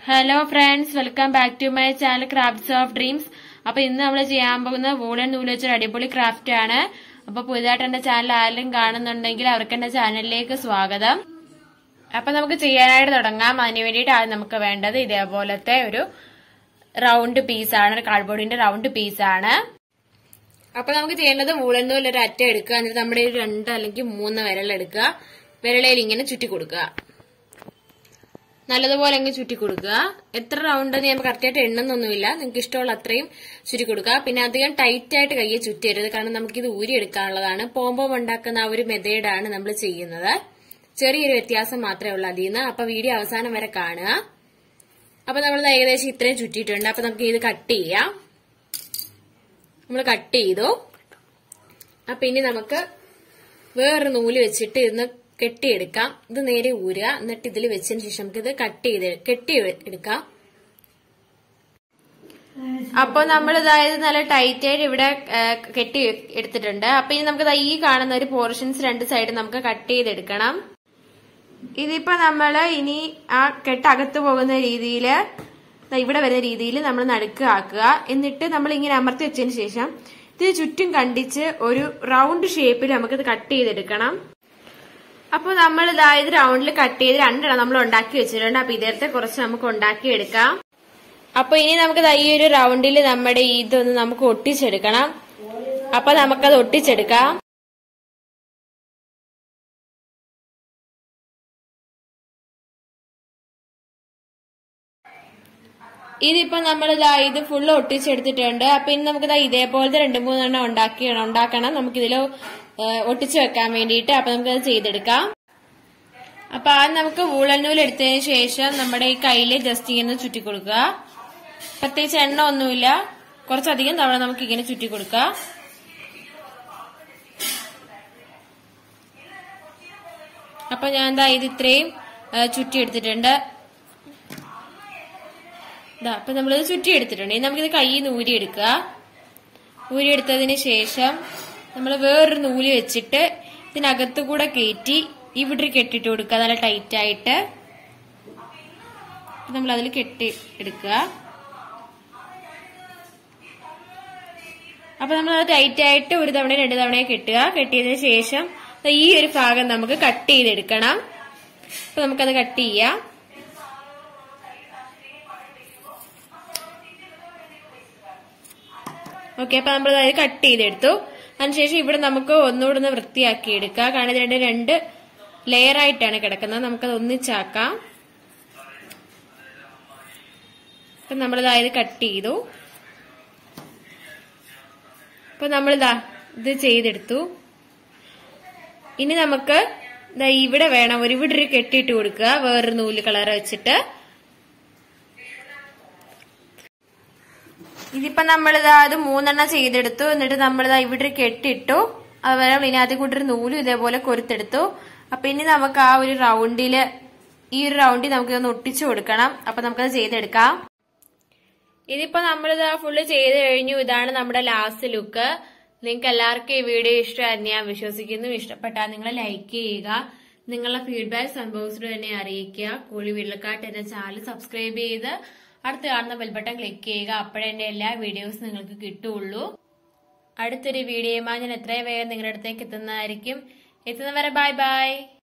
hello friends welcome back to my channel crafts of dreams അപ്പൊ ഇന്ന് നമ്മൾ ചെയ്യാൻ പോകുന്ന വൂളൻ നൂല് വെച്ചൊരു അടിപൊളി ക്രാഫ്റ്റ് ആണ് അപ്പൊ പുതുതായിട്ട് എന്റെ ചാനൽ ആരെങ്കിലും കാണുന്നുണ്ടെങ്കിൽ അവർക്ക് എന്റെ ചാനലിലേക്ക് സ്വാഗതം അപ്പൊ നമുക്ക് ചെയ്യാനായിട്ട് തുടങ്ങാം അതിന് വേണ്ടിയിട്ട് ആദ്യം നമുക്ക് വേണ്ടത് ഇതേപോലത്തെ ഒരു റൗണ്ട് പീസാണ് ഒരു കാർഡ്ബോർഡിന്റെ റൗണ്ട് പീസാണ് അപ്പൊ നമുക്ക് ചെയ്യേണ്ടത് വൂളൻ നൂല് ഒരു അറ്റ എടുക്കുക എന്നിട്ട് നമ്മുടെ ഒരു രണ്ട് അല്ലെങ്കിൽ മൂന്ന് വിരൽ എടുക്കുക വിരളയിൽ ഇങ്ങനെ ചുറ്റി കൊടുക്കുക നല്ലതുപോലെ അങ്ങ് ചുറ്റി കൊടുക്കുക എത്ര റൗണ്ട് ഞാൻ കറക്റ്റായിട്ട് എണ്ണുന്നൊന്നുമില്ല നിങ്ങൾക്ക് ഇഷ്ടമുള്ള അത്രയും ചുറ്റി കൊടുക്കുക പിന്നെ അധികം ടൈറ്റ് ആയിട്ട് കയ്യെ ചുറ്റരുത് കാരണം നമുക്കിത് ഊരിയെടുക്കാനുള്ളതാണ് പോംപോം ഉണ്ടാക്കുന്ന ആ ഒരു മെത്തേഡാണ് നമ്മൾ ചെയ്യുന്നത് ചെറിയൊരു വ്യത്യാസം മാത്രമേ ഉള്ളൂ അതിൽ നിന്ന് അപ്പൊ വീഡിയോ അവസാനം വരെ കാണുക അപ്പൊ നമ്മൾ ഏകദേശം ഇത്രയും ചുറ്റിയിട്ടുണ്ട് അപ്പൊ നമുക്ക് ഇത് കട്ട് ചെയ്യാം നമ്മൾ കട്ട് ചെയ്തു അപ്പൊ ഇനി നമുക്ക് വേറൊരു നൂല് വെച്ചിട്ട് ഇന്ന് കെട്ടിയെടുക്കാം ഇത് നേരെ ഊരുക എന്നിട്ട് ഇതിൽ വെച്ചതിന് ശേഷം നമുക്ക് ഇത് കട്ട് ചെയ്ത് കെട്ടി എടുക്കാം അപ്പൊ നമ്മൾ ഇതായത് നല്ല ടൈറ്റ് ആയിട്ട് ഇവിടെ കെട്ടി എടുത്തിട്ടുണ്ട് അപ്പൊ ഇനി നമുക്ക് ഈ കാണുന്ന ഒരു പോർഷൻസ് രണ്ട് സൈഡ് നമുക്ക് കട്ട് ചെയ്തെടുക്കണം ഇതിപ്പോ നമ്മള് ഇനി ആ കെട്ട് അകത്ത് പോകുന്ന രീതിയില് ഇവിടെ വരുന്ന രീതിയിൽ നമ്മൾ നടുക്ക് ആക്കുക എന്നിട്ട് നമ്മൾ ഇങ്ങനെ അമർത്തി വെച്ചതിന് ശേഷം ഇതിന് ചുറ്റും കണ്ടിച്ച് ഒരു റൗണ്ട് ഷേപ്പിൽ നമുക്കിത് കട്ട് ചെയ്തെടുക്കണം അപ്പോൾ നമ്മൾ ഇതായത് റൗണ്ടിൽ കട്ട് ചെയ്ത് രണ്ടെണ്ണം നമ്മൾ ഉണ്ടാക്കി വെച്ചിട്ടുണ്ട് അപ്പൊ ഇതേത്തെ കുറച്ച് നമുക്ക് ഉണ്ടാക്കി എടുക്കാം അപ്പൊ ഇനി നമുക്ക് ഈ ഒരു റൗണ്ടിൽ നമ്മുടെ ഇതൊന്ന് നമുക്ക് ഒട്ടിച്ചെടുക്കണം അപ്പൊ നമുക്കത് ഒട്ടിച്ചെടുക്കാം ഇതിപ്പോ നമ്മൾ ഇതാ ഇത് ഫുള്ള് ഒട്ടിച്ചെടുത്തിട്ടുണ്ട് അപ്പൊ ഇനി നമുക്ക് ഇതേപോലത്തെ രണ്ട് മൂന്നെണ്ണം ഉണ്ടാക്കി ഉണ്ടാക്കണം നമുക്കിതിൽ ഒട്ടിച്ചു വെക്കാൻ വേണ്ടിയിട്ട് അപ്പൊ നമുക്കത് ചെയ്തെടുക്കാം അപ്പൊ ആദ്യം നമുക്ക് വൂളൻ നൂൽ എടുത്തതിന് ശേഷം നമ്മുടെ ഈ കയ്യിൽ ജസ്റ്റ് ഇങ്ങനെ ചുറ്റി കൊടുക്കുക പ്രത്യേകിച്ച് എണ്ണ ഒന്നുമില്ല കുറച്ചധികം തവണ നമുക്ക് ഇങ്ങനെ ചുറ്റി കൊടുക്കാം അപ്പൊ ഞാൻ എന്താ ഇത് ഇത്രയും ചുറ്റി എടുത്തിട്ടുണ്ട് ഇതാ അപ്പൊ നമ്മളിത് ചുറ്റി എടുത്തിട്ടുണ്ട് ഇനി നമുക്കിത് കയ്യിൽ നിന്ന് ഊരിയെടുക്കുക ഊരിയെടുത്തതിന് ശേഷം നമ്മൾ വേറൊരു നൂല് വെച്ചിട്ട് ഇതിനകത്ത് കൂടെ കയറ്റി ഇവിടെ കെട്ടിട്ട് കൊടുക്കുക നല്ല ടൈറ്റ് ആയിട്ട് നമ്മൾ അതിൽ കെട്ടി എടുക്കുക അപ്പൊ നമ്മൾ അത് ടൈറ്റ് ആയിട്ട് ഒരു തവണ രണ്ട് തവണ കെട്ടുക കെട്ടിയതിന് ശേഷം ഈ ഒരു ഭാഗം നമുക്ക് കട്ട് ചെയ്തെടുക്കണം അപ്പൊ നമുക്കത് കട്ട് ചെയ്യാം ഓക്കെ അപ്പൊ നമ്മൾ അത് കട്ട് ചെയ്തെടുത്തു അതിനുശേഷം ഇവിടെ നമുക്ക് ഒന്നുകൂടെ ഒന്ന് വൃത്തിയാക്കി എടുക്കാം കാരണം ഇത് രണ്ട് രണ്ട് ലെയർ ആയിട്ടാണ് കിടക്കുന്നത് നമുക്കത് ഒന്നിച്ചാക്കാം അപ്പൊ നമ്മളിതായത് കട്ട് ചെയ്തു അപ്പൊ നമ്മളിതാ ഇത് ചെയ്തെടുത്തു ഇനി നമുക്ക് ഇവിടെ വേണം ഒരു ഇവിടെ ഒരു കെട്ടിയിട്ട് കൊടുക്കുക വേറൊരു നൂല് കളർ വെച്ചിട്ട് ഇതിപ്പോ നമ്മളിതാ അത് മൂന്നെണ്ണം ചെയ്തെടുത്തു എന്നിട്ട് നമ്മളിതാ ഇവിടെ കെട്ടിട്ടു അതുപോലെ ഇനി അതിൽ കൂട്ടൊരു നൂലും ഇതേപോലെ കൊരുത്തെടുത്തു അപ്പൊ ഇനി നമുക്ക് ആ ഒരു റൗണ്ടില് ഈ ഒരു റൗണ്ടിൽ നമുക്ക് ഇതൊന്ന് ഒട്ടിച്ചു കൊടുക്കണം അപ്പൊ നമുക്കത് ചെയ്തെടുക്കാം ഇതിപ്പോ നമ്മളിതാ ഫുള്ള് ചെയ്ത് കഴിഞ്ഞു ഇതാണ് നമ്മുടെ ലാസ്റ്റ് ലുക്ക് നിങ്ങൾക്ക് എല്ലാവർക്കും ഈ വീഡിയോ ഇഷ്ടമായിരുന്നു ഞാൻ വിശ്വസിക്കുന്നു ഇഷ്ടപ്പെട്ടാൽ നിങ്ങൾ ലൈക്ക് ചെയ്യുക നിങ്ങളുടെ ഫീഡ്ബാക്ക് സംഭവിച്ചിട്ട് തന്നെ അറിയിക്കുക കൂടി വീട്ടിലെക്കാട്ട് എന്റെ ചാനൽ സബ്സ്ക്രൈബ് ചെയ്ത് അടുത്ത് കാണുന്ന ബെൽബട്ടൺ ക്ലിക്ക് ചെയ്യുക അപ്പോഴേ എന്റെ എല്ലാ വീഡിയോസും നിങ്ങൾക്ക് കിട്ടുള്ളൂ അടുത്തൊരു വീഡിയോയുമായി ഞാൻ എത്രയും വേഗം നിങ്ങളുടെ അടുത്തേക്ക് എത്തുന്നതായിരിക്കും എത്തുന്നവരെ ബൈ ബൈ